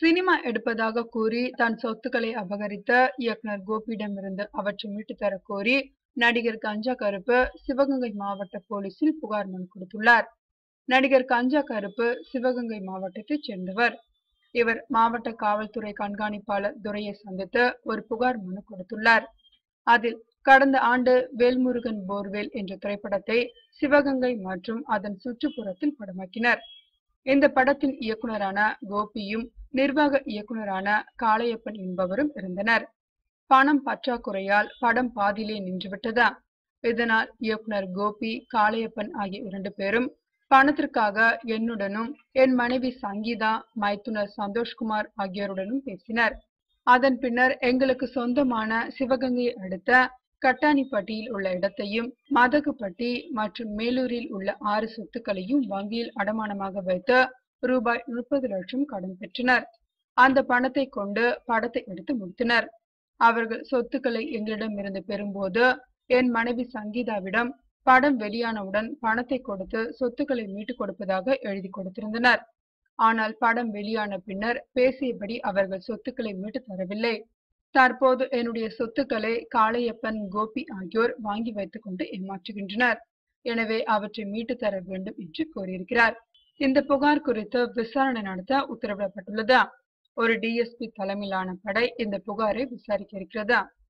cinema எடுப்பதாக கூறி தன் சொத்துக்களை அபகரித்த இயக்குனர் கோபியிடமிருந்து அவற்றை மீட்டு தர கோரி நடிகர் கஞ்சா கருப்பு சிவகங்கை மாவட்ட போலீசில் புகார் மனு கொடுத்துள்ளார் நடிகர் கஞ்சா கருப்பு சிவகங்கை மாவட்டத்தைச் சேர்ந்தவர் இவர் மாவட்ட காவல்துறை கண்காணிப்பாளர் துரையை சந்தித்து ஒரு புகார் மனு கொடுத்துள்ளார் அதில் கடந்த ஆண்டு வேல்முருகன் போர்வேல் என்ற திரைப்படத்தை சிவகங்கை மற்றும் அதன் சுற்றுப்புறத்தில் படமாக்கினர் இந்த படத்தின் இயக்குனரான கோபியும் நிர்வாக இயக்குனரான காளையப்பன் என்பவரும் இருந்தனர் பணம் பற்றாக்குறையால் படம் பாதியிலே நின்றுவிட்டதா இதனால் இயக்குனர் கோபி காளையப்பன் ஆகிய இரண்டு பேரும் பணத்திற்காக என்னுடனும் என் மனைவி சங்கீதா மைத்துனர் சந்தோஷ்குமார் ஆகியோருடனும் பேசினர் அதன் பின்னர் எங்களுக்கு சொந்தமான சிவகங்கையை அடுத்த கட்டாணிப்பட்டியில் உள்ள இடத்தையும் மதகுப்பட்டி மற்றும் மேலூரில் உள்ள ஆறு சொத்துக்களையும் வங்கியில் அடமானமாக வைத்து ரூபாய் முப்பது லட்சம் கடன் பெற்றனர் அந்த பணத்தை கொண்டு படத்தை எடுத்து முடித்தனர் அவர்கள் சொத்துக்களை எங்களிடமிருந்து பெறும்போது என் மனைவி சங்கீதாவிடம் படம் வெளியானவுடன் பணத்தை கொடுத்து சொத்துக்களை மீட்டுக் கொடுப்பதாக எழுதி கொடுத்திருந்தனர் ஆனால் படம் வெளியான பின்னர் பேசியபடி அவர்கள் சொத்துக்களை மீட்டு தரவில்லை தற்போது என்னுடைய சொத்துக்களை காளையப்பன் கோபி ஆகியோர் வாங்கி வைத்துக் கொண்டு ஏமாற்றுகின்றனர் எனவே அவற்றை மீட்டு தர வேண்டும் என்று கூறியிருக்கிறார் இந்த புகார் குறித்து விசாரணை நடத்த உத்தரவிடப்பட்டுள்ளது ஒரு டிஎஸ்பி தலைமையிலான படை இந்த புகாரை விசாரிக்க இருக்கிறதா